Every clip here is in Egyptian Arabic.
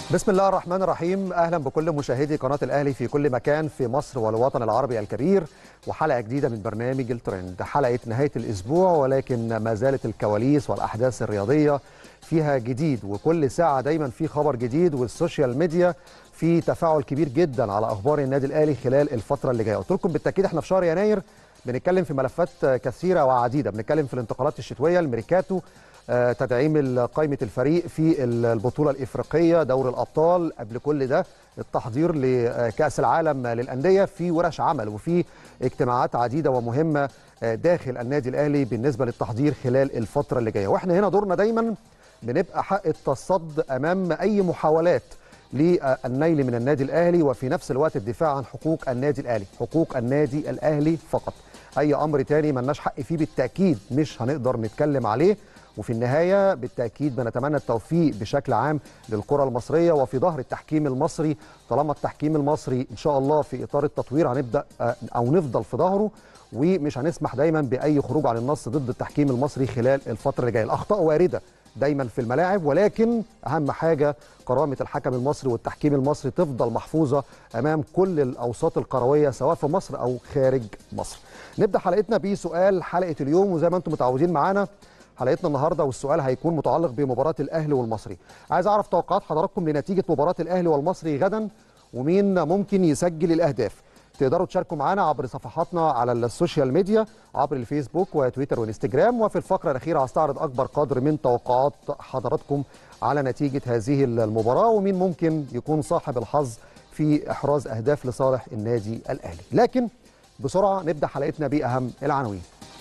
بسم الله الرحمن الرحيم اهلا بكل مشاهدي قناه الاهلي في كل مكان في مصر والوطن العربي الكبير وحلقه جديده من برنامج الترند حلقه نهايه الاسبوع ولكن ما زالت الكواليس والاحداث الرياضيه فيها جديد وكل ساعه دايما في خبر جديد والسوشيال ميديا في تفاعل كبير جدا على اخبار النادي الاهلي خلال الفتره اللي جايه قلت لكم بالتاكيد احنا في شهر يناير بنتكلم في ملفات كثيره وعديده بنتكلم في الانتقالات الشتويه الميركاتو آه، تدعيم قائمه الفريق في البطوله الافريقيه دور الابطال قبل كل ده التحضير لكاس العالم للانديه في ورش عمل وفي اجتماعات عديده ومهمه آه، داخل النادي الاهلي بالنسبه للتحضير خلال الفتره اللي جايه واحنا هنا دورنا دايما بنبقى حق التصد امام اي محاولات للنيل من النادي الاهلي وفي نفس الوقت الدفاع عن حقوق النادي الاهلي حقوق النادي الاهلي فقط اي امر تاني ملناش حق فيه بالتاكيد مش هنقدر نتكلم عليه وفي النهايه بالتاكيد بنتمنى التوفيق بشكل عام للكره المصريه وفي ظهر التحكيم المصري طالما التحكيم المصري ان شاء الله في اطار التطوير هنبدا آه، او نفضل في ظهره ومش هنسمح دايما باي خروج عن النص ضد التحكيم المصري خلال الفتره اللي جايه الاخطاء وارده دايما في الملاعب ولكن اهم حاجه كرامه الحكم المصري والتحكيم المصري تفضل محفوظه امام كل الاوساط الكرويه سواء في مصر او خارج مصر نبدا حلقتنا بسؤال حلقه اليوم وزي ما انتم متعودين معانا حلقتنا النهارده والسؤال هيكون متعلق بمباراه الاهلي والمصري عايز اعرف توقعات حضراتكم لنتيجه مباراه الاهلي والمصري غدا ومين ممكن يسجل الاهداف تقدروا تشاركوا معنا عبر صفحاتنا على السوشيال ميديا عبر الفيسبوك وتويتر وانستجرام وفي الفقره الاخيره هستعرض اكبر قدر من توقعات حضراتكم على نتيجه هذه المباراه ومين ممكن يكون صاحب الحظ في احراز اهداف لصالح النادي الاهلي لكن بسرعه نبدا حلقتنا باهم العناوين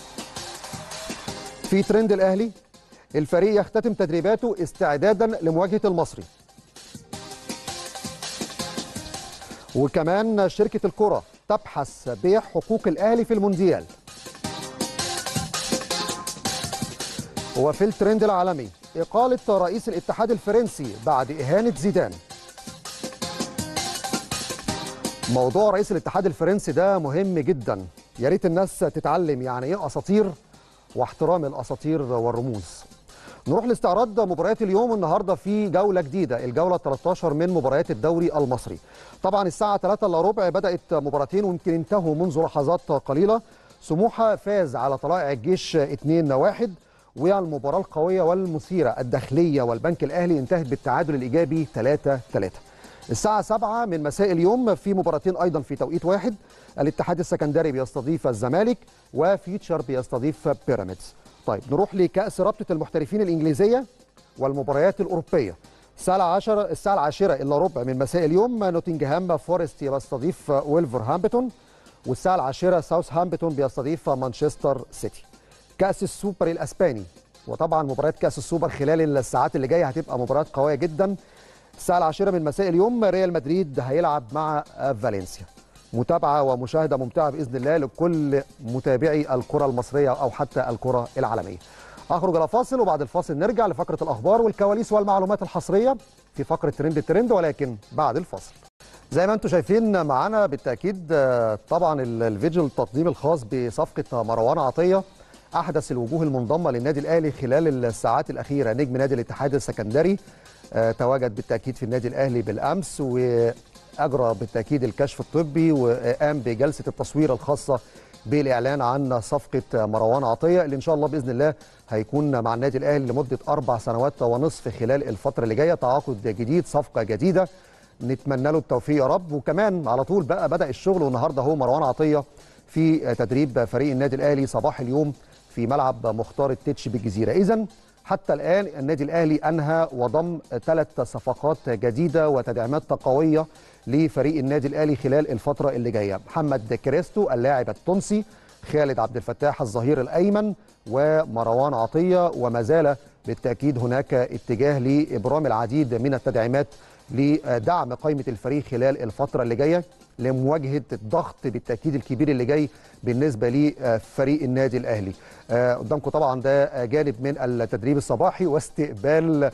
في ترند الاهلي الفريق يختتم تدريباته استعدادا لمواجهه المصري وكمان شركه الكره تبحث بيع حقوق الاهلي في المونديال وفي الترند العالمي اقاله رئيس الاتحاد الفرنسي بعد اهانه زيدان موضوع رئيس الاتحاد الفرنسي ده مهم جدا يا ريت الناس تتعلم يعني ايه اساطير واحترام الاساطير والرموز نروح لاستعراض مباريات اليوم النهارده في جوله جديده الجوله 13 من مباريات الدوري المصري طبعا الساعه 3 الا ربع بدات مباراتين ويمكن انتهوا منذ لحظات قليله سموحه فاز على طلائع الجيش 2-1 والمباراه القويه والمثيره الداخليه والبنك الاهلي انتهت بالتعادل الايجابي 3-3 الساعة 7 من مساء اليوم في مباراتين أيضا في توقيت واحد الاتحاد السكندري بيستضيف الزمالك وفيتشر بيستضيف بيراميدز طيب نروح لكأس رابطة المحترفين الإنجليزية والمباريات الأوروبية الساعة 10 الساعة العاشرة إلا ربع من مساء اليوم نوتنجهام فورست يستضيف ويلفرهامبتون والساعة العاشرة ساوثهامبتون بيستضيف مانشستر سيتي كأس السوبر الأسباني وطبعا مباريات كأس السوبر خلال الساعات اللي جاية هتبقى مباريات قوية جدا الساعة العاشرة من مساء اليوم ريال مدريد هيلعب مع فالنسيا متابعة ومشاهدة ممتعة بإذن الله لكل متابعي الكرة المصرية أو حتى الكرة العالمية أخرج إلى فاصل وبعد الفاصل نرجع لفقرة الأخبار والكواليس والمعلومات الحصرية في فقرة ترند الترند ولكن بعد الفاصل زي ما انتم شايفين معانا بالتأكيد آه، طبعا ال- الفيديو التقديم الخاص بصفقة مروان عطية أحدث الوجوه المنضمة للنادي الأهلي خلال الساعات الأخيرة نجم نادي الاتحاد السكندري آه، تواجد بالتأكيد في النادي الأهلي بالأمس وأجرى بالتأكيد الكشف الطبي وقام بجلسة التصوير الخاصة بالإعلان عن صفقة مروان عطية اللي إن شاء الله بإذن الله هيكون مع النادي الأهلي لمدة أربع سنوات ونصف خلال الفترة اللي جاية تعاقد جديد صفقة جديدة نتمنى له التوفيق يا رب وكمان على طول بقى بدأ الشغل والنهارده هو مروان عطية في تدريب فريق النادي الأهلي صباح اليوم في ملعب مختار التتش بالجزيرة إذا حتى الآن النادي الأهلي أنهى وضم ثلاث صفقات جديدة وتدعيمات قوية لفريق النادي الأهلي خلال الفترة اللي جاية محمد كريستو اللاعب التونسي خالد عبد الفتاح الظهير الأيمن ومروان عطية وما زال بالتأكيد هناك اتجاه لإبرام العديد من التدعيمات لدعم قائمة الفريق خلال الفترة اللي جاية لمواجهة الضغط بالتأكيد الكبير اللي جاي بالنسبة لفريق النادي الأهلي آه، قدامكم طبعا ده جانب من التدريب الصباحي واستقبال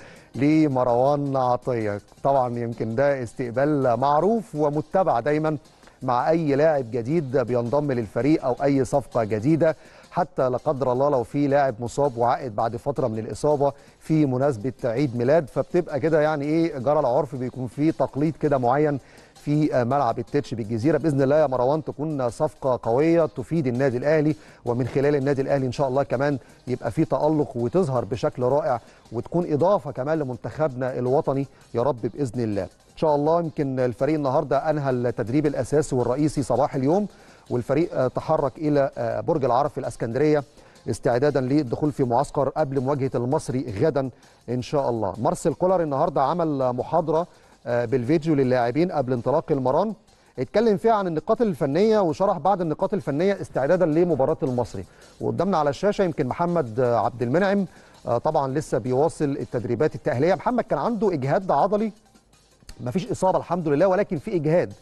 لمروان عطية طبعا يمكن ده استقبال معروف ومتبع دايما مع أي لاعب جديد بينضم للفريق أو أي صفقة جديدة حتى لا قدر الله لو في لاعب مصاب وعائد بعد فتره من الاصابه في مناسبه عيد ميلاد فبتبقى كده يعني ايه جرى العرف بيكون في تقليد كده معين في ملعب التتش بالجزيره باذن الله يا مروان تكون صفقه قويه تفيد النادي الاهلي ومن خلال النادي الاهلي ان شاء الله كمان يبقى في تالق وتظهر بشكل رائع وتكون اضافه كمان لمنتخبنا الوطني يا رب باذن الله ان شاء الله يمكن الفريق النهارده انهى التدريب الاساسي والرئيسي صباح اليوم والفريق تحرك الى برج العرب في الاسكندريه استعدادا للدخول في معسكر قبل مواجهه المصري غدا ان شاء الله مارسيل كولر النهارده عمل محاضره بالفيديو للاعبين قبل انطلاق المران اتكلم فيها عن النقاط الفنيه وشرح بعض النقاط الفنيه استعدادا لمباراه المصري وقدامنا على الشاشه يمكن محمد عبد المنعم طبعا لسه بيواصل التدريبات التاهيليه محمد كان عنده اجهاد عضلي مفيش اصابه الحمد لله ولكن في اجهاد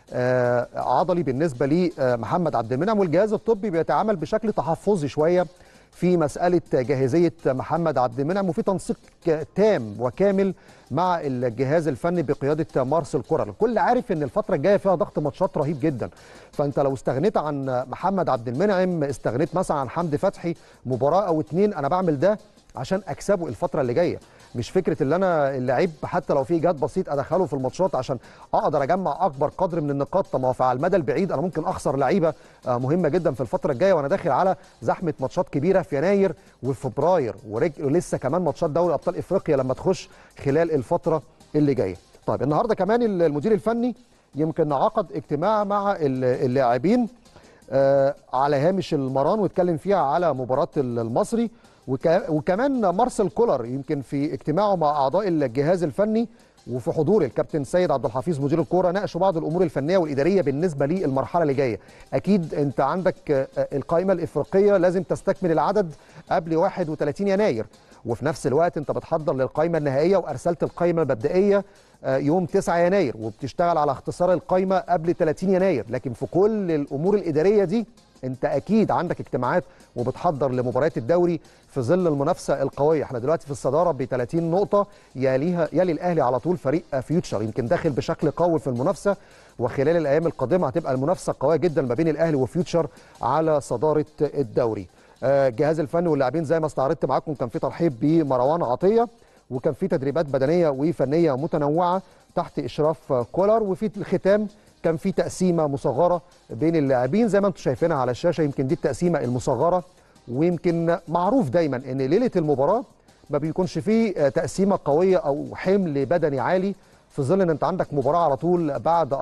عضلي بالنسبه لمحمد عبد المنعم والجهاز الطبي بيتعامل بشكل تحفظي شويه في مساله جاهزيه محمد عبد المنعم وفي تنسيق تام وكامل مع الجهاز الفني بقياده مارسيل كولر الكل عارف ان الفتره الجايه فيها ضغط ماتشات رهيب جدا فانت لو استغنيت عن محمد عبد المنعم استغنيت مثلا عن حمدي فتحي مباراه او اتنين انا بعمل ده عشان اكسبه الفتره اللي جايه مش فكره ان انا اللعيب حتى لو في جهاد بسيط ادخله في الماتشات عشان اقدر اجمع اكبر قدر من النقاط طب ما على المدى البعيد انا ممكن اخسر لعيبه مهمه جدا في الفتره الجايه وانا داخل على زحمه ماتشات كبيره في يناير وفبراير ولسه كمان ماتشات دوري ابطال افريقيا لما تخش خلال الفتره اللي جايه طيب النهارده كمان المدير الفني يمكن عقد اجتماع مع اللاعبين على هامش المران واتكلم فيها على مباراه المصري وكمان مارسيل كولر يمكن في اجتماعه مع اعضاء الجهاز الفني وفي حضور الكابتن سيد عبد الحفيظ مدير الكوره ناقشوا بعض الامور الفنيه والاداريه بالنسبه للمرحله اللي جايه اكيد انت عندك القائمه الافريقيه لازم تستكمل العدد قبل 31 يناير وفي نفس الوقت انت بتحضر للقائمه النهائيه وارسلت القائمه المبدئيه يوم 9 يناير وبتشتغل على اختصار القائمه قبل 30 يناير لكن في كل الامور الاداريه دي انت اكيد عندك اجتماعات وبتحضر لمباريات الدوري في ظل المنافسه القويه احنا دلوقتي في الصداره ب 30 نقطه يليها يلي الاهلي على طول فريق فيوتشر يمكن داخل بشكل قوي في المنافسه وخلال الايام القادمه هتبقى المنافسه قويه جدا ما بين الاهلي وفيوتشر على صداره الدوري الجهاز الفني واللاعبين زي ما استعرضت معاكم كان في ترحيب بمروان عطيه وكان في تدريبات بدنيه وفنيه متنوعه تحت اشراف كولر وفي الختام كان في تقسيمه مصغره بين اللاعبين زي ما انتم شايفينها على الشاشه يمكن دي التقسيمه المصغره ويمكن معروف دايما ان ليله المباراه ما بيكونش فيه تقسيمه قويه او حمل بدني عالي في ظل ان انت عندك مباراه على طول بعد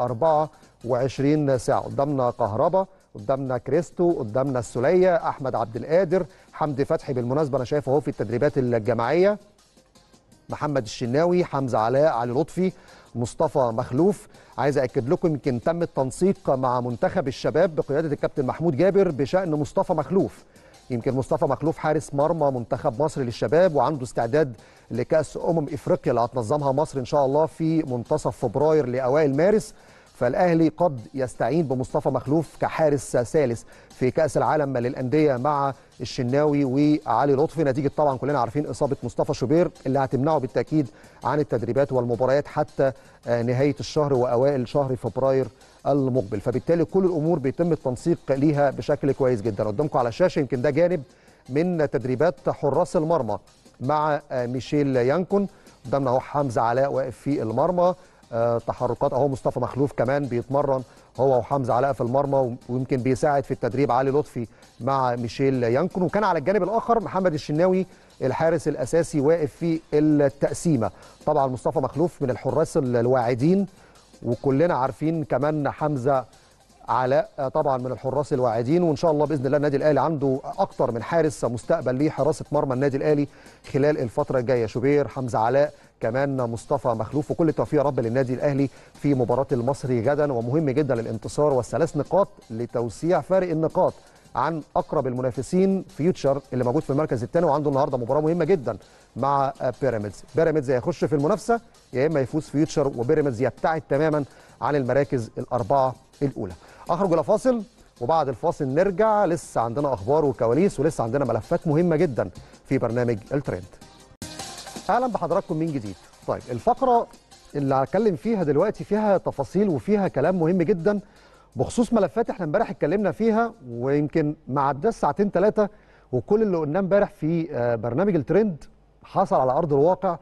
24 ساعه قدامنا كهربا قدامنا كريستو قدامنا السوليه احمد عبد القادر حمدي فتحي بالمناسبه انا شايفه اهو في التدريبات الجماعيه محمد الشناوي حمزه علاء علي لطفي مصطفى مخلوف عايز اكد لكم يمكن تم التنسيق مع منتخب الشباب بقياده الكابتن محمود جابر بشان مصطفى مخلوف يمكن مصطفى مخلوف حارس مرمى منتخب مصر للشباب وعنده استعداد لكاس امم افريقيا اللي هتنظمها مصر ان شاء الله في منتصف فبراير لاوائل مارس فالاهلي قد يستعين بمصطفى مخلوف كحارس ثالث في كاس العالم للانديه مع الشناوي وعلي لطفي نتيجه طبعا كلنا عارفين اصابه مصطفى شوبير اللي هتمنعه بالتاكيد عن التدريبات والمباريات حتى نهايه الشهر واوائل شهر فبراير المقبل فبالتالي كل الامور بيتم التنسيق ليها بشكل كويس جدا قدامكم على الشاشه يمكن ده جانب من تدريبات حراس المرمى مع ميشيل يانكون قدامنا اهو حمزه علاء واقف في المرمى أه تحركات اهو مصطفى مخلوف كمان بيتمرن هو وحمزه علاء في المرمى ويمكن بيساعد في التدريب علي لطفي مع ميشيل يانكون وكان على الجانب الاخر محمد الشناوي الحارس الاساسي واقف في التقسيمه طبعا مصطفى مخلوف من الحراس الواعدين وكلنا عارفين كمان حمزه علاء طبعا من الحراس الواعدين وان شاء الله باذن الله النادي الاهلي عنده اكتر من حارس مستقبل لحراسه مرمى النادي الاهلي خلال الفتره الجايه شوبير حمزه علاء كمان مصطفى مخلوف وكل التوفيق يا رب للنادي الاهلي في مباراه المصري غدا ومهم جدا للانتصار والثلاث نقاط لتوسيع فارق النقاط عن اقرب المنافسين فيوتشر اللي موجود في المركز الثاني وعنده النهارده مباراه مهمه جدا مع بيراميدز بيراميدز هيخش في المنافسه يا اما يفوز فيوتشر وبيراميدز يبتعد تماما عن المراكز الاربعه الاولى اخرج الى فاصل وبعد الفاصل نرجع لسه عندنا اخبار وكواليس ولسه عندنا ملفات مهمه جدا في برنامج الترند اهلا بحضراتكم من جديد طيب الفقره اللي هتكلم فيها دلوقتي فيها تفاصيل وفيها كلام مهم جدا بخصوص ملفات احنا امبارح اتكلمنا فيها ويمكن ما عداش ساعتين ثلاثه وكل اللي قلناه امبارح في آه، برنامج الترند حصل على ارض الواقع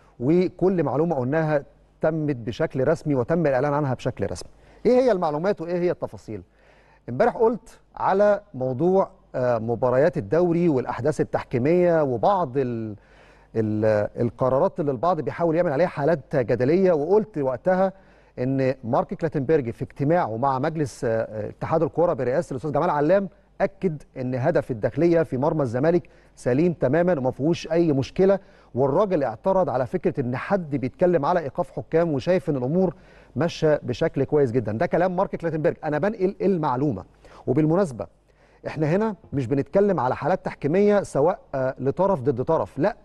وكل معلومه قلناها تمت بشكل رسمي وتم الاعلان عنها بشكل رسمي. ايه هي المعلومات وايه هي التفاصيل؟ امبارح قلت على موضوع آه، مباريات الدوري والاحداث التحكيميه وبعض ال ال القرارات اللي البعض بيحاول يعمل عليها حالات جدليه وقلت وقتها ان مارك كلاتنبرج في اجتماعه مع مجلس آه، آه، اتحاد الكوره برئاسه الاستاذ جمال علام اكد ان هدف الداخليه في مرمى الزمالك سليم تماما وما فيهوش اي مشكله والراجل اعترض على فكره ان حد بيتكلم على ايقاف حكام وشايف ان الامور ماشيه بشكل كويس جدا ده كلام مارك كلاتنبرج انا بنقل المعلومه وبالمناسبه احنا هنا مش بنتكلم على حالات تحكيميه سواء آه، لطرف ضد طرف لا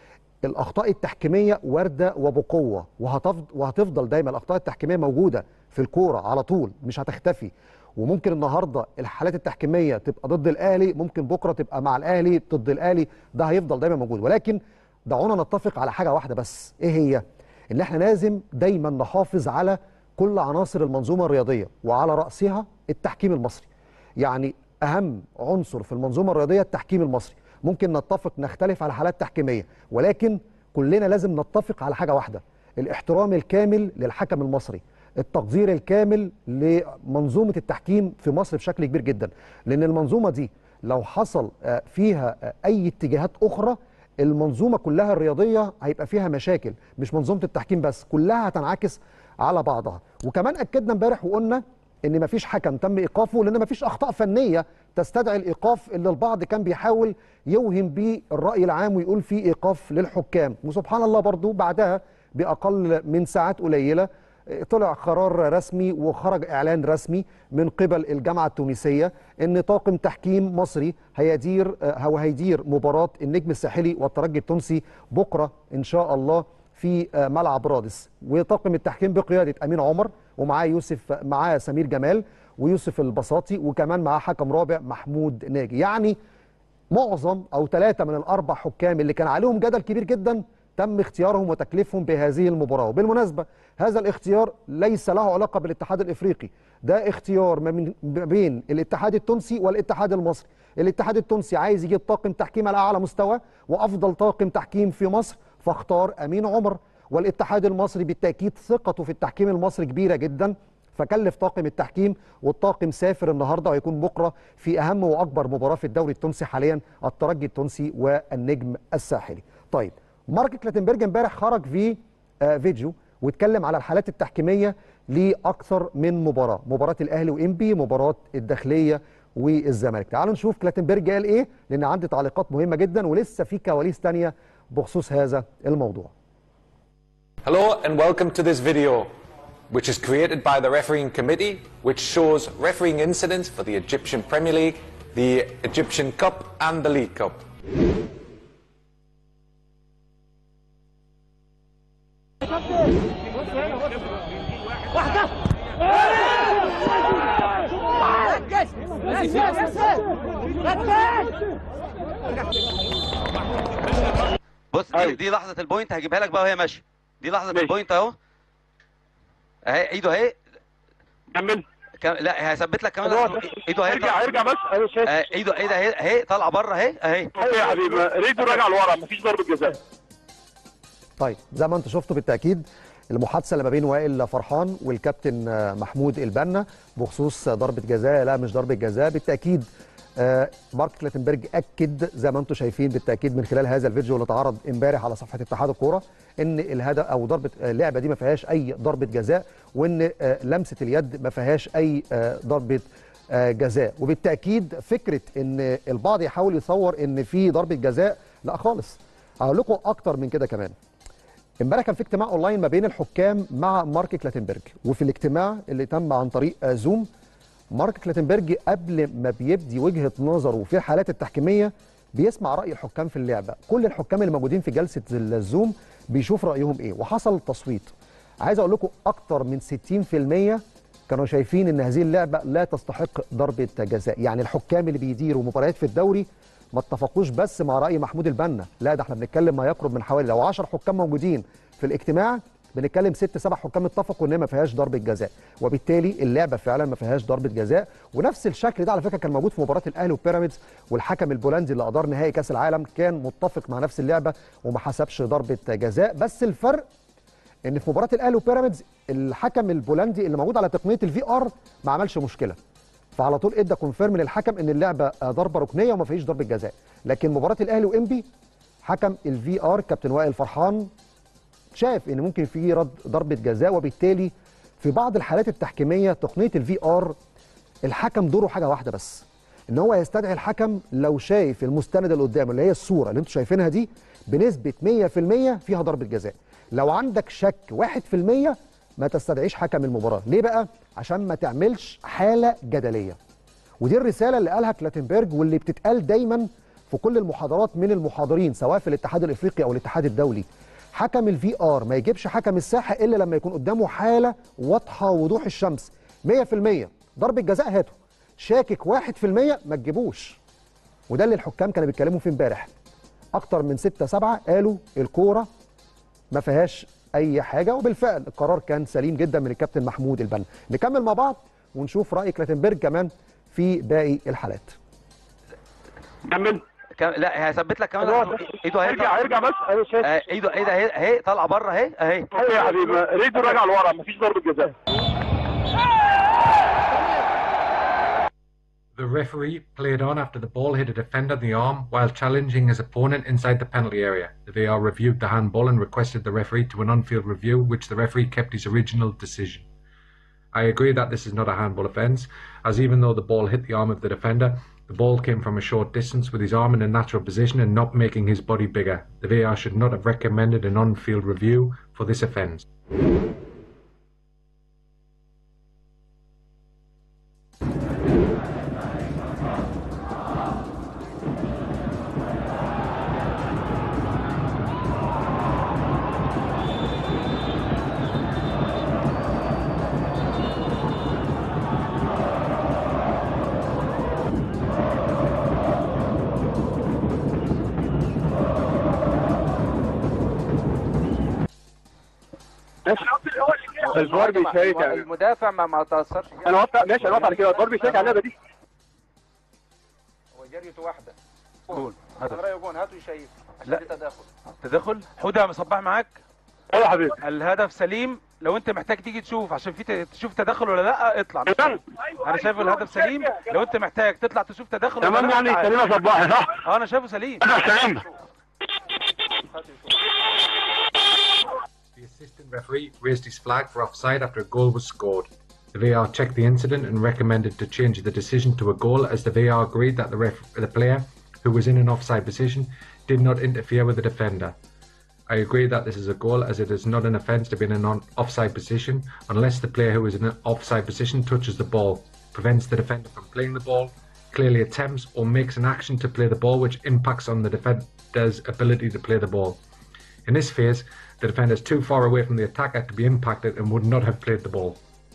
الاخطاء التحكيميه وارده وبقوه وهتفضل وهتفضل دايما الاخطاء التحكيميه موجوده في الكوره على طول مش هتختفي وممكن النهارده الحالات التحكيميه تبقى ضد الاهلي ممكن بكره تبقى مع الاهلي ضد الاهلي ده هيفضل دايما موجود ولكن دعونا نتفق على حاجه واحده بس ايه هي ان احنا لازم دايما نحافظ على كل عناصر المنظومه الرياضيه وعلى راسها التحكيم المصري يعني اهم عنصر في المنظومه الرياضيه التحكيم المصري ممكن نتفق نختلف على حالات تحكيميه ولكن كلنا لازم نتفق على حاجه واحده الاحترام الكامل للحكم المصري التقدير الكامل لمنظومه التحكيم في مصر بشكل كبير جدا لان المنظومه دي لو حصل آه، فيها آه، اي اتجاهات اخرى المنظومه كلها الرياضيه هيبقى فيها مشاكل مش منظومه التحكيم بس كلها هتنعكس على بعضها وكمان اكدنا امبارح وقلنا ان مفيش حكم تم ايقافه لان مفيش اخطاء فنيه تستدعي الايقاف اللي البعض كان بيحاول يوهم بيه الراي العام ويقول فيه ايقاف للحكام وسبحان الله برضو بعدها باقل من ساعات قليله آه، طلع قرار رسمي وخرج اعلان رسمي من قبل الجامعه التونسيه ان طاقم تحكيم مصري هيدير آه، او هيدير مباراه النجم الساحلي والترجي التونسي بكره ان شاء الله في آه، ملعب رادس وطاقم التحكيم بقياده امين عمر ومعاه يوسف معاه سمير جمال ويوسف البساطي وكمان معاه حكم رابع محمود ناجي يعني معظم او ثلاثه من الاربع حكام اللي كان عليهم جدل كبير جدا تم اختيارهم وتكليفهم بهذه المباراه وبالمناسبه هذا الاختيار ليس له علاقه بالاتحاد الافريقي ده اختيار ما من- ما بين الاتحاد التونسي والاتحاد المصري الاتحاد التونسي عايز يجيب طاقم تحكيم على اعلى مستوى وافضل طاقم تحكيم في مصر فاختار امين عمر والاتحاد المصري بالتاكيد ثقته في التحكيم المصري كبيره جدا فكلف طاقم التحكيم والطاقم سافر النهارده وهيكون بكره في اهم واكبر مباراه في الدوري التونسي حاليا الترجي التونسي والنجم الساحلي. طيب مارك كلاتنبرج امبارح خرج في آه، فيديو واتكلم على الحالات التحكيميه لاكثر من مباراه، مباراه الاهلي وانبي، مباراه الداخليه والزمالك. تعالوا نشوف كلاتنبرج قال ايه لان عندي تعليقات مهمه جدا ولسه في كواليس تانية بخصوص هذا الموضوع. Hello and welcome to this video, which is created by the refereeing committee, which shows refereeing incidents for the Egyptian Premier League, the Egyptian Cup and the League Cup. بص دي, دي لحظه البوينت هجيبها لك بقى وهي ماشيه دي لحظه ماشي. البوينت اهو اهي ايده اهي كمل كم... لا هثبت لك كمان خلاص. ايده اهي ارجع طالعة- ارجع بس ايوه شايف آه، ايده ايده اهي اهي طالعه بره اهي اهي ايوه يا حبيبي رجله راجع لورا مفيش ضربه جزاء طيب زي ما انتم شفتوا بالتاكيد المحادثه اللي ما بين وائل فرحان والكابتن آه، محمود البنا بخصوص ضربه جزاء لا مش ضربه جزاء بالتاكيد آه، مارك كلاتنبرج اكد زي ما انتم شايفين بالتاكيد من خلال هذا الفيديو اللي اتعرض امبارح على صفحه اتحاد الكوره ان الهدف او ضربه آه، اللعبه دي ما فيهاش اي ضربه جزاء وان آه، لمسه اليد ما فيهاش اي آه، ضربه آه، جزاء وبالتاكيد فكره ان البعض يحاول يصور ان في ضربه جزاء لا خالص هقول لكم اكتر من كده كمان امبارح كان في اجتماع اونلاين ما بين الحكام مع مارك كلاتنبرج وفي الاجتماع اللي تم عن طريق آه، زوم مارك كلاتنبرج قبل ما بيبدي وجهه نظره في الحالات التحكيميه بيسمع راي الحكام في اللعبه كل الحكام اللي موجودين في جلسه الزوم بيشوف رايهم ايه وحصل تصويت عايز اقول لكم اكتر من 60% كانوا شايفين ان هذه اللعبه لا تستحق ضربه جزاء يعني الحكام اللي بيديروا مباريات في الدوري ما اتفقوش بس مع راي محمود البنا لا ده احنا بنتكلم ما يقرب من حوالي لو 10 حكام موجودين في الاجتماع بنتكلم ست سبع حكام اتفقوا ان هي ما فيهاش ضربه جزاء وبالتالي اللعبه فعلا ما فيهاش ضربه جزاء ونفس الشكل ده على فكره كان موجود في مباراه الاهلي وبيراميدز والحكم البولندي اللي ادار نهائي كاس العالم كان متفق مع نفس اللعبه وما حسبش ضربه جزاء بس الفرق ان في مباراه الاهلي وبيراميدز الحكم البولندي اللي موجود على تقنيه الفي ار ما عملش مشكله فعلى طول ادى كونفيرم للحكم ان اللعبه آه، ضربه ركنيه وما فيش ضربه جزاء لكن مباراه الاهلي وانبي حكم الفي ار كابتن وائل فرحان شاف ان ممكن في رد ضربه جزاء وبالتالي في بعض الحالات التحكيميه تقنيه الفي ار الحكم دوره حاجه واحده بس ان هو يستدعي الحكم لو شايف المستند اللي قدامه اللي هي الصوره اللي انتم شايفينها دي بنسبه 100% فيها ضربه جزاء لو عندك شك 1% ما تستدعيش حكم المباراه ليه بقى عشان ما تعملش حاله جدليه ودي الرساله اللي قالها كلاتنبرج واللي بتتقال دايما في كل المحاضرات من المحاضرين سواء في الاتحاد الافريقي او الاتحاد الدولي حكم الفي ار ما يجيبش حكم الساحه الا لما يكون قدامه حاله واضحه وضوح الشمس 100% ضربه جزاء هاته شاكك 1% ما تجيبوش وده اللي الحكام كانوا بيتكلموا فيه امبارح اكتر من 6 7 قالوا الكوره ما فيهاش اي حاجه وبالفعل القرار كان سليم جدا من الكابتن محمود البنا نكمل مع بعض ونشوف راي كلاتنبرج كمان في باقي الحالات كمل كم... لا هثبت لك كمان هو- ايده ارجع هيطلع ارجع بس ايوه شايف آه، ايده ايده اهي اهي طالعه بره اهي اهي ايوه يا حبيبي ريدو راجع لورا مفيش ضربه جزاء The referee played on after the ball hit a defender in the arm while challenging his opponent inside the penalty area. The VAR reviewed the handball and requested the referee to an on-field review, which the referee kept his original decision. I agree that this is not a handball offence, as even though the ball hit the arm of the defender, the ball came from a short distance with his arm in a natural position and not making his body bigger. The VAR should not have recommended an on-field review for this offence. ماشي الفار بيشيك يعني المدافع ما ما تاثرش انا واقف ماشي انا واقف على كده الفار بيشيك على اللعبه دي هو جريته واحده جول هذا رايه جون هاتوا يشيف عشان لا. دي تداخل تدخل حوده مصباح معاك ايوه يا حبيبي الهدف سليم لو انت محتاج تيجي تشوف عشان في ت- تشوف تدخل ولا لا اطلع تمام انا شايف الهدف سليم لو انت محتاج تطلع تشوف تدخل ولا تمام لا يعني تعال. سليمه صباحي صح؟ اه انا شايفه سليم انا سليم The assistant referee raised his flag for offside after a goal was scored. The VAR checked the incident and recommended to change the decision to a goal as the VAR agreed that the, ref- the player, who was in an offside position, did not interfere with the defender. I agree that this is a goal as it is not an offence to be in an on- offside position unless the player who is in an offside position touches the ball, prevents the defender from playing the ball, clearly attempts or makes an action to play the ball which impacts on the defender's ability to play the ball. In this phase, the defender is too far away from the attacker to be impacted and would not have played the ball.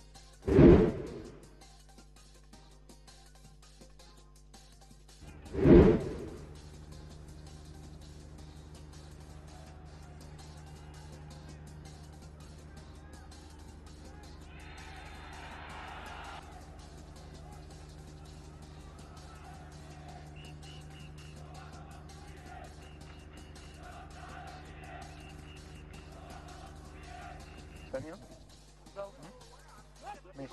ثانيه ماشي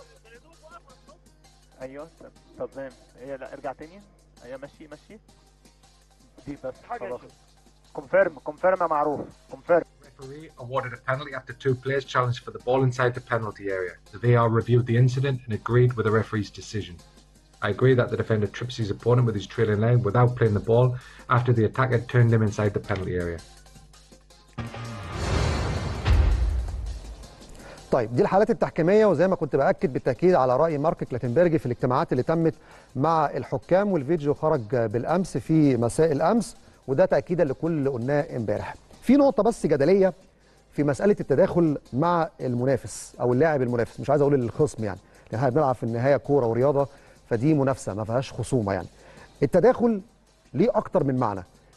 ايوه طب- تمام هي لا ارجع تاني ايوه مشي مشي دي بس خلاص كونفيرم كونفيرم يا معروف كونفيرم referee awarded a penalty after two players challenged for the ball inside the penalty area. The VAR reviewed the incident and agreed with the referee's decision. I agree that the defender trips his opponent with his trailing leg without playing the ball after the attacker turned him inside the penalty area. طيب دي الحالات التحكيميه وزي ما كنت باكد بالتاكيد على راي مارك كلاتنبرج في الاجتماعات اللي تمت مع الحكام والفيديو خرج بالامس في مساء الامس وده تاكيدا لكل اللي قلناه امبارح. في نقطه بس جدليه في مساله التداخل مع المنافس او اللاعب المنافس مش عايز اقول الخصم يعني لان احنا بنلعب في النهايه كوره ورياضه فدي منافسه ما فيهاش خصومه يعني. التداخل ليه اكتر من معنى.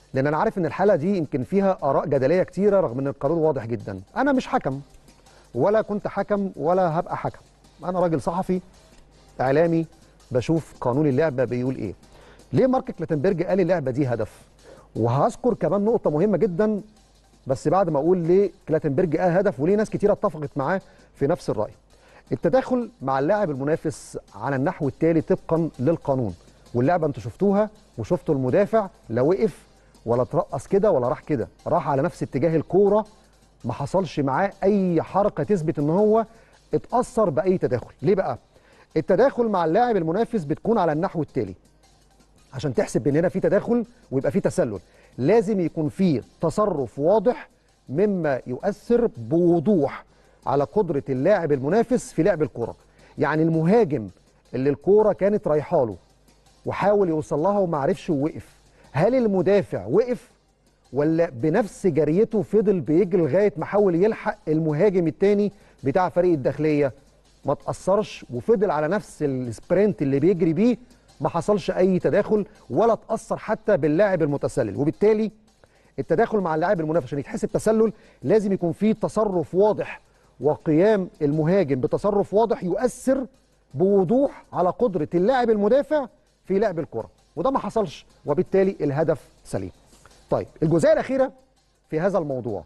لان انا عارف ان الحاله دي يمكن فيها اراء جدليه كتيره رغم ان القانون واضح جدا انا مش حكم ولا كنت حكم ولا هبقى حكم انا راجل صحفي اعلامي بشوف قانون اللعبه بيقول ايه ليه مارك كلاتنبرج قال اللعبه دي هدف وهذكر كمان نقطه مهمه جدا بس بعد ما اقول ليه كلاتنبرج قال هدف وليه ناس كتيره اتفقت معاه في نفس الراي التداخل مع اللاعب المنافس على النحو التالي طبقا للقانون واللعبه انتوا شفتوها وشفتوا المدافع لا وقف ولا ترقص كده ولا راح كده راح على نفس اتجاه الكوره ما حصلش معاه اي حركه تثبت ان هو اتاثر باي تداخل ليه بقى التداخل مع اللاعب المنافس بتكون على النحو التالي عشان تحسب ان هنا في تداخل ويبقى في تسلل لازم يكون في تصرف واضح مما يؤثر بوضوح على قدره اللاعب المنافس في لعب الكره يعني المهاجم اللي الكوره كانت رايحه له وحاول يوصل لها وما عرفش ووقف هل المدافع وقف ولا بنفس جريته فضل بيجري لغايه ما حاول يلحق المهاجم الثاني بتاع فريق الداخليه ما تاثرش وفضل على نفس السبرنت اللي بيجري بيه ما حصلش اي تداخل ولا تاثر حتى باللاعب المتسلل وبالتالي التداخل مع اللاعب المنافس عشان يتحسب تسلل لازم يكون فيه تصرف واضح وقيام المهاجم بتصرف واضح يؤثر بوضوح على قدره اللاعب المدافع في لعب الكره وده ما حصلش وبالتالي الهدف سليم طيب الجزئيه الاخيره في هذا الموضوع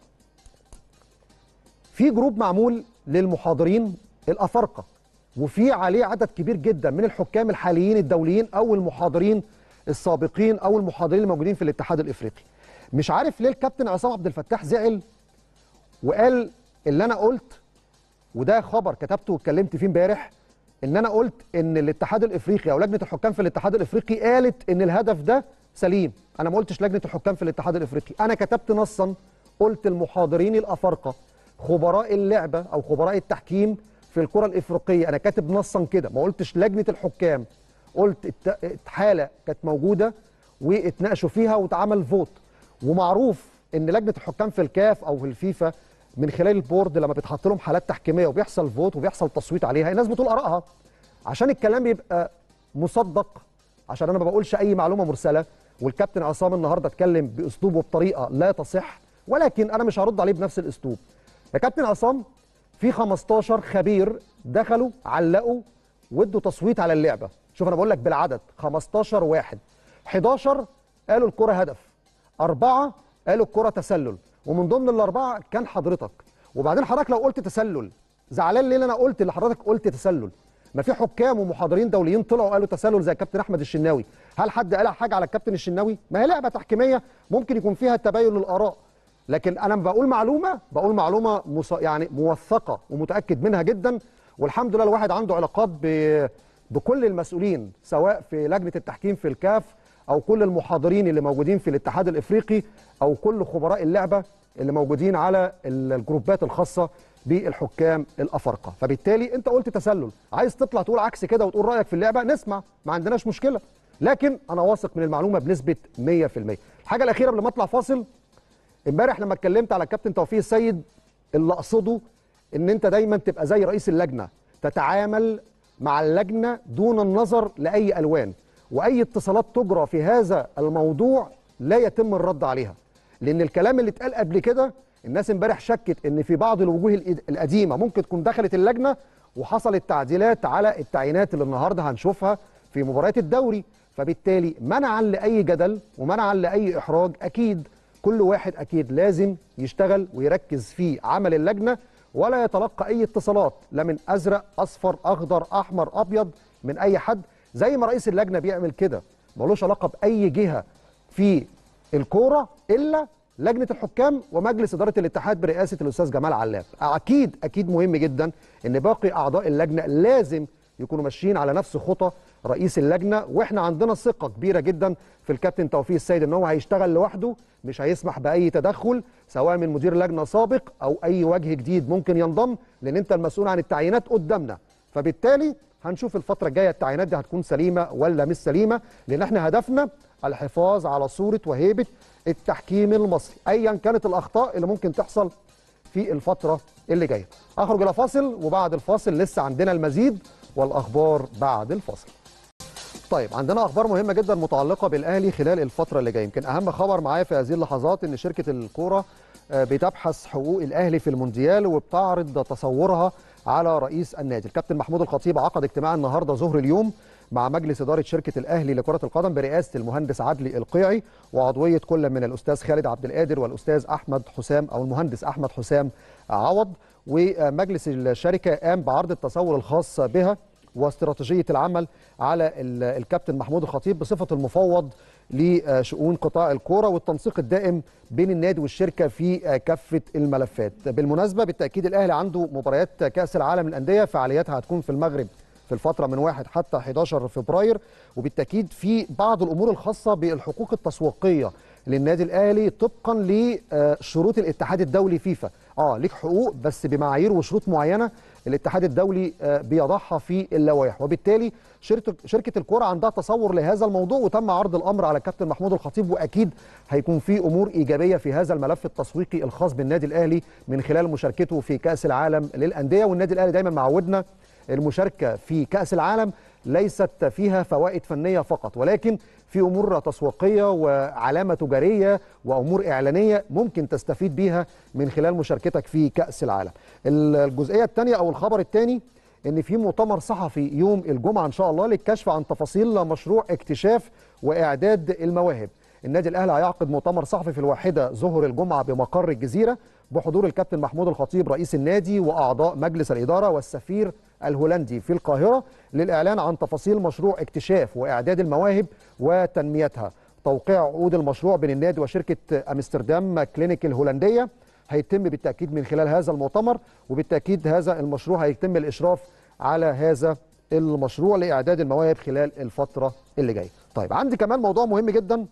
في جروب معمول للمحاضرين الافارقه وفي عليه عدد كبير جدا من الحكام الحاليين الدوليين او المحاضرين السابقين او المحاضرين الموجودين في الاتحاد الافريقي مش عارف ليه الكابتن عصام عبد الفتاح زعل وقال اللي انا قلت وده خبر كتبته واتكلمت فيه امبارح ان انا قلت ان الاتحاد الافريقي او لجنه الحكام في الاتحاد الافريقي قالت ان الهدف ده سليم انا ما قلتش لجنه الحكام في الاتحاد الافريقي انا كتبت نصا قلت المحاضرين الافارقه خبراء اللعبه او خبراء التحكيم في الكره الافريقيه انا كاتب نصا كده ما قلتش لجنه الحكام قلت الت- حاله كانت موجوده واتناقشوا فيها واتعمل فوت ومعروف ان لجنه الحكام في الكاف او في الفيفا من خلال البورد لما بتحط لهم حالات تحكيميه وبيحصل فوت وبيحصل تصويت عليها الناس بتقول ارائها عشان الكلام يبقى مصدق عشان انا ما بقولش اي معلومه مرسله والكابتن عصام النهارده اتكلم باسلوبه بطريقه لا تصح ولكن انا مش هرد عليه بنفس الاسلوب يا كابتن عصام في 15 خبير دخلوا علقوا وادوا تصويت على اللعبه شوف انا بقول لك بالعدد 15 واحد 11 قالوا الكره هدف أربعة قالوا الكرة تسلل ومن ضمن الأربعة كان حضرتك وبعدين حضرتك لو قلت تسلل زعلان ليه اللي أنا قلت اللي حضرتك قلت تسلل ما في حكام ومحاضرين دوليين طلعوا قالوا تسلل زي الكابتن أحمد الشناوي هل حد قال حاجة على الكابتن الشناوي ما هي لعبة تحكيمية ممكن يكون فيها تباين للآراء لكن أنا بقول معلومة بقول معلومة مص... يعني موثقة ومتأكد منها جدا والحمد لله الواحد عنده علاقات ب... بكل المسؤولين سواء في لجنة التحكيم في الكاف او كل المحاضرين اللي موجودين في الاتحاد الافريقي او كل خبراء اللعبه اللي موجودين على الجروبات الخاصه بالحكام الافارقه فبالتالي انت قلت تسلل عايز تطلع تقول عكس كده وتقول رايك في اللعبه نسمع ما عندناش مشكله لكن انا واثق من المعلومه بنسبه 100% الحاجه الاخيره قبل ما اطلع فاصل امبارح لما اتكلمت على الكابتن توفيق السيد اللي اقصده ان انت دايما تبقى زي رئيس اللجنه تتعامل مع اللجنه دون النظر لاي الوان واي اتصالات تجرى في هذا الموضوع لا يتم الرد عليها لان الكلام اللي اتقال قبل كده الناس امبارح شكت ان في بعض الوجوه الإد- القديمه ممكن تكون دخلت اللجنه وحصلت تعديلات على التعيينات اللي النهارده هنشوفها في مباريات الدوري فبالتالي منعا لاي جدل ومنعا لاي احراج اكيد كل واحد اكيد لازم يشتغل ويركز في عمل اللجنه ولا يتلقى اي اتصالات لا من ازرق اصفر اخضر احمر ابيض من اي حد زي ما رئيس اللجنه بيعمل كده ملوش علاقه باي جهه في الكوره الا لجنه الحكام ومجلس اداره الاتحاد برئاسه الاستاذ جمال علام اكيد اكيد مهم جدا ان باقي اعضاء اللجنه لازم يكونوا ماشيين على نفس خطى رئيس اللجنه واحنا عندنا ثقه كبيره جدا في الكابتن توفيق السيد ان هو هيشتغل لوحده مش هيسمح باي تدخل سواء من مدير لجنه سابق او اي وجه جديد ممكن ينضم لان انت المسؤول عن التعيينات قدامنا فبالتالي هنشوف الفتره الجايه التعيينات دي هتكون سليمه ولا مش سليمه لان احنا هدفنا الحفاظ على صوره وهيبه التحكيم المصري ايا كانت الاخطاء اللي ممكن تحصل في الفتره اللي جايه اخرج الى فاصل وبعد الفاصل لسه عندنا المزيد والاخبار بعد الفاصل طيب عندنا اخبار مهمه جدا متعلقه بالاهلي خلال الفتره اللي جايه يمكن اهم خبر معايا في هذه اللحظات ان شركه الكوره آه، بتبحث حقوق الاهلي في المونديال وبتعرض تصورها على رئيس النادي الكابتن محمود الخطيب عقد اجتماع النهارده ظهر اليوم مع مجلس اداره شركه الاهلي لكره القدم برئاسه المهندس عدلي القيعي وعضويه كل من الاستاذ خالد عبد القادر والاستاذ احمد حسام او المهندس احمد حسام عوض ومجلس الشركه قام بعرض التصور الخاص بها واستراتيجيه العمل على ال- الكابتن محمود الخطيب بصفه المفوض لشؤون قطاع الكوره والتنسيق الدائم بين النادي والشركه في كافه الملفات. بالمناسبه بالتاكيد الاهلي عنده مباريات كاس العالم للانديه فعالياتها هتكون في المغرب في الفتره من 1 حتى 11 فبراير وبالتاكيد في بعض الامور الخاصه بالحقوق التسويقيه للنادي الاهلي طبقا لشروط الاتحاد الدولي فيفا اه ليك حقوق بس بمعايير وشروط معينه الاتحاد الدولي آه، بيضعها في اللوائح وبالتالي شركه شركه الكوره عندها تصور لهذا الموضوع وتم عرض الامر على الكابتن محمود الخطيب واكيد هيكون في امور ايجابيه في هذا الملف التسويقي الخاص بالنادي الاهلي من خلال مشاركته في كاس العالم للانديه والنادي الاهلي دايما معودنا المشاركه في كاس العالم ليست فيها فوائد فنيه فقط ولكن في امور تسويقيه وعلامه تجاريه وامور اعلانيه ممكن تستفيد بيها من خلال مشاركتك في كاس العالم. الجزئيه الثانيه او الخبر الثاني ان في مؤتمر صحفي يوم الجمعه ان شاء الله للكشف عن تفاصيل مشروع اكتشاف واعداد المواهب. النادي الاهلي هيعقد مؤتمر صحفي في الواحده ظهر الجمعه بمقر الجزيره بحضور الكابتن محمود الخطيب رئيس النادي واعضاء مجلس الاداره والسفير الهولندي في القاهره للاعلان عن تفاصيل مشروع اكتشاف واعداد المواهب وتنميتها. توقيع عقود المشروع بين النادي وشركه امستردام كلينيك الهولنديه هيتم بالتاكيد من خلال هذا المؤتمر وبالتاكيد هذا المشروع هيتم الاشراف على هذا المشروع لاعداد المواهب خلال الفتره اللي جايه. طيب عندي كمان موضوع مهم جدا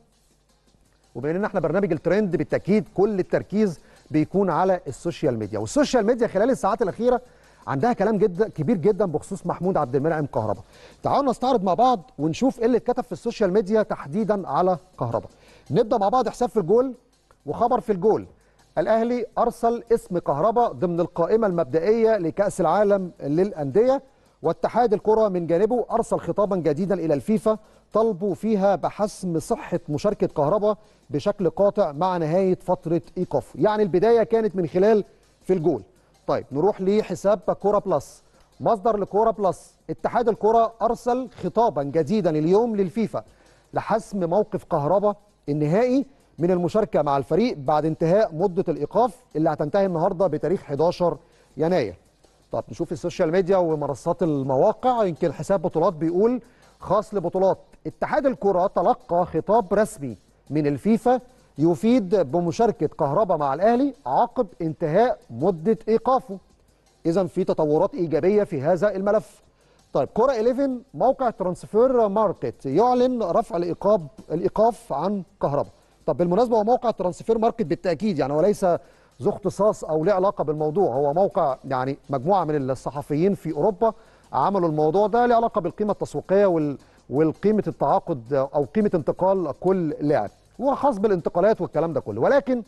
وبما ان احنا برنامج الترند بالتاكيد كل التركيز بيكون على السوشيال ميديا والسوشيال ميديا خلال الساعات الاخيره عندها كلام جدا كبير جدا بخصوص محمود عبد المنعم كهربا تعالوا نستعرض مع بعض ونشوف ايه اللي اتكتب في السوشيال ميديا تحديدا على كهربا نبدا مع بعض حساب في الجول وخبر في الجول الاهلي ارسل اسم كهربا ضمن القائمه المبدئيه لكاس العالم للانديه واتحاد الكره من جانبه ارسل خطابا جديدا الى الفيفا طلبوا فيها بحسم صحه مشاركه كهربا بشكل قاطع مع نهايه فتره ايقافه يعني البدايه كانت من خلال في الجول طيب نروح لحساب كوره بلس مصدر لكوره بلس اتحاد الكره ارسل خطابا جديدا اليوم للفيفا لحسم موقف كهربا النهائي من المشاركه مع الفريق بعد انتهاء مده الايقاف اللي هتنتهي النهارده بتاريخ 11 يناير طب نشوف السوشيال ميديا ومنصات المواقع يمكن حساب بطولات بيقول خاص لبطولات اتحاد الكرة تلقى خطاب رسمي من الفيفا يفيد بمشاركة كهربا مع الأهلي عقب انتهاء مدة إيقافه إذا في تطورات إيجابية في هذا الملف طيب كرة 11 موقع ترانسفير ماركت يعلن رفع الإيقاف الإيقاف عن كهربا طب بالمناسبة هو موقع ترانسفير ماركت بالتأكيد يعني وليس ذو اختصاص او له علاقه بالموضوع هو موقع يعني مجموعه من الصحفيين في اوروبا عملوا الموضوع ده له علاقه بالقيمه التسويقيه وال والقيمه التعاقد او قيمه انتقال كل لاعب هو خاص بالانتقالات والكلام ده كله ولكن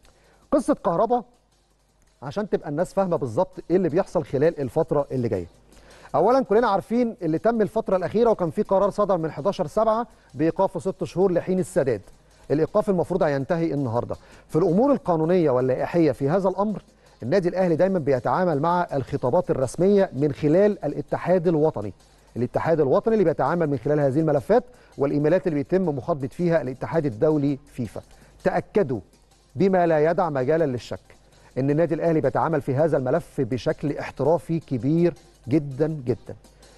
قصه كهربا عشان تبقى الناس فاهمه بالظبط ايه اللي بيحصل خلال الفتره اللي جايه اولا كلنا عارفين اللي تم الفتره الاخيره وكان في قرار صدر من 11 7 بايقافه ست شهور لحين السداد الايقاف المفروض هينتهي النهارده في الامور القانونيه واللائحيه في هذا الامر النادي الاهلي دايما بيتعامل مع الخطابات الرسميه من خلال الاتحاد الوطني الاتحاد الوطني اللي بيتعامل من خلال هذه الملفات والايميلات اللي بيتم مخاطبه فيها الاتحاد الدولي فيفا تاكدوا بما لا يدع مجالا للشك ان النادي الاهلي بيتعامل في هذا الملف بشكل احترافي كبير جدا جدا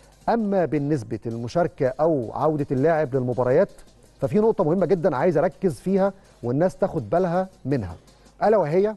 اما بالنسبه للمشاركه او عوده اللاعب للمباريات ففي نقطة مهمة جدا عايز أركز فيها والناس تاخد بالها منها ألا وهي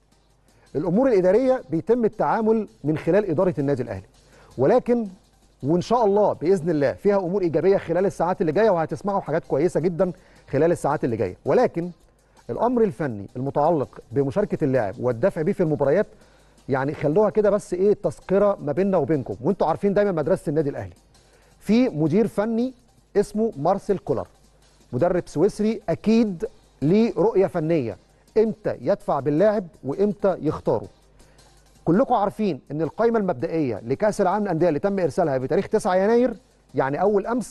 الأمور الإدارية بيتم التعامل من خلال إدارة النادي الأهلي ولكن وإن شاء الله بإذن الله فيها أمور إيجابية خلال الساعات اللي جاية وهتسمعوا حاجات كويسة جدا خلال الساعات اللي جاية ولكن الأمر الفني المتعلق بمشاركة اللاعب والدفع بيه في المباريات يعني خلوها كده بس إيه تذكرة ما بيننا وبينكم وأنتوا عارفين دايما مدرسة النادي الأهلي في مدير فني اسمه مارسيل كولر مدرب سويسري اكيد ليه رؤيه فنيه امتى يدفع باللاعب وامتى يختاره كلكم عارفين ان القائمه المبدئيه لكاس العالم للانديه اللي تم ارسالها بتاريخ 9 يناير يعني اول امس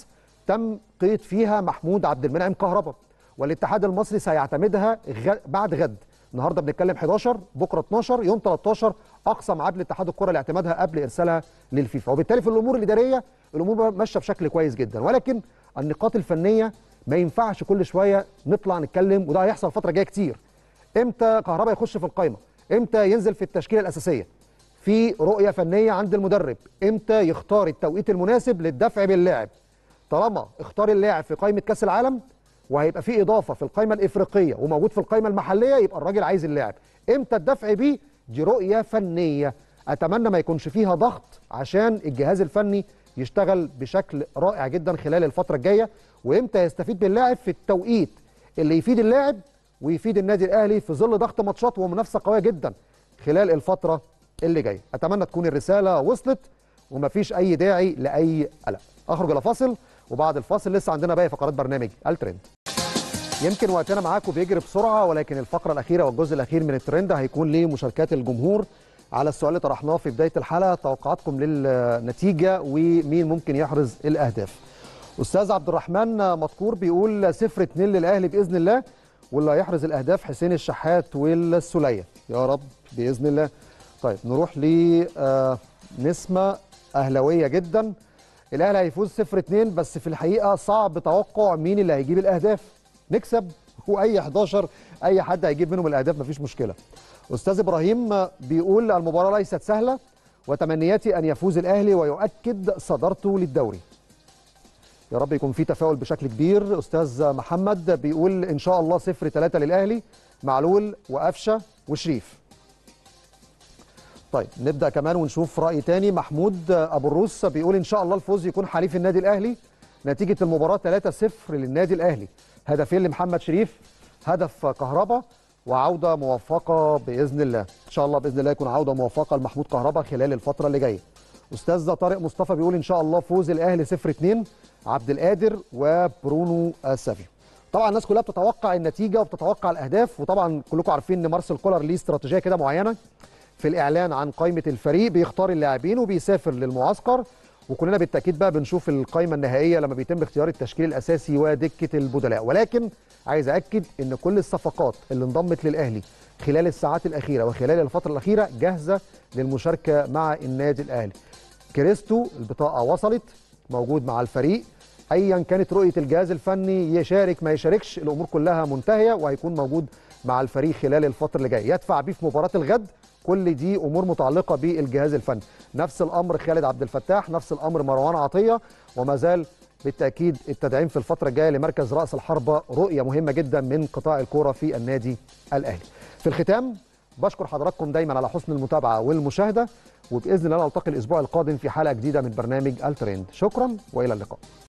تم قيد فيها محمود عبد المنعم كهربا والاتحاد المصري سيعتمدها غ... بعد غد النهارده بنتكلم 11 بكره 12 يوم 13 اقصى ميعاد لاتحاد الكره لاعتمادها قبل ارسالها للفيفا وبالتالي في الامور الاداريه الامور ماشيه بشكل كويس جدا ولكن النقاط الفنيه ما ينفعش كل شويه نطلع نتكلم وده هيحصل الفتره الجايه كتير امتى كهربا يخش في القائمه امتى ينزل في التشكيله الاساسيه في رؤيه فنيه عند المدرب امتى يختار التوقيت المناسب للدفع باللاعب طالما اختار اللاعب في قائمه كاس العالم وهيبقى في اضافه في القائمه الافريقيه وموجود في القائمه المحليه يبقى الراجل عايز اللاعب امتى الدفع بيه دي رؤيه فنيه اتمنى ما يكونش فيها ضغط عشان الجهاز الفني يشتغل بشكل رائع جدا خلال الفتره الجايه وامتى يستفيد باللاعب في التوقيت اللي يفيد اللاعب ويفيد النادي الاهلي في ظل ضغط ماتشات ومنافسه قويه جدا خلال الفتره اللي جايه اتمنى تكون الرساله وصلت ومفيش اي داعي لاي قلق اخرج الى فاصل وبعد الفاصل لسه عندنا باقي فقرات برنامج الترند يمكن وقتنا معاكم بيجري بسرعه ولكن الفقره الاخيره والجزء الاخير من الترند هيكون لمشاركات الجمهور على السؤال اللي طرحناه في بدايه الحلقه توقعاتكم للنتيجه ومين ممكن يحرز الاهداف استاذ عبد الرحمن مذكور بيقول 0 2 للاهلي باذن الله واللي هيحرز الاهداف حسين الشحات والسوليه يا رب باذن الله طيب نروح ل آه، نسمه اهلاويه جدا الاهلي هيفوز 0 2 بس في الحقيقه صعب توقع مين اللي هيجيب الاهداف نكسب واي 11 اي حد هيجيب منهم الاهداف مفيش مشكله استاذ ابراهيم بيقول المباراه ليست سهله وتمنياتي ان يفوز الاهلي ويؤكد صدارته للدوري يا رب يكون في تفاؤل بشكل كبير استاذ محمد بيقول ان شاء الله 0 3 للاهلي معلول وقفشه وشريف طيب نبدا كمان ونشوف راي تاني محمود ابو الروس بيقول ان شاء الله الفوز يكون حليف النادي الاهلي نتيجه المباراه 3-0 للنادي الاهلي هدفين لمحمد شريف هدف كهربا وعوده موفقه باذن الله ان شاء الله باذن الله يكون عوده موفقه لمحمود كهربا خلال الفتره اللي جايه استاذ طارق مصطفى بيقول ان شاء الله فوز الاهلي 0 2 عبد القادر وبرونو سافيو طبعا الناس كلها بتتوقع النتيجه وبتتوقع الاهداف وطبعا كلكم عارفين ان مارسيل كولر ليه استراتيجيه كده معينه في الاعلان عن قائمه الفريق بيختار اللاعبين وبيسافر للمعسكر وكلنا بالتاكيد بقى بنشوف القائمه النهائيه لما بيتم اختيار التشكيل الاساسي ودكه البدلاء ولكن عايز اكد ان كل الصفقات اللي انضمت للاهلي خلال الساعات الاخيره وخلال الفتره الاخيره جاهزه للمشاركه مع النادي الاهلي كريستو البطاقه وصلت موجود مع الفريق ايا كانت رؤيه الجهاز الفني يشارك ما يشاركش الامور كلها منتهيه وهيكون موجود مع الفريق خلال الفتره اللي جايه يدفع بيه في مباراه الغد كل دي امور متعلقه بالجهاز الفني نفس الامر خالد عبد الفتاح نفس الامر مروان عطيه وما زال بالتاكيد التدعيم في الفتره الجايه لمركز راس الحربه رؤيه مهمه جدا من قطاع الكوره في النادي الاهلي في الختام بشكر حضراتكم دايما على حسن المتابعه والمشاهده وباذن الله نلتقي الاسبوع القادم في حلقه جديده من برنامج الترند شكرا والى اللقاء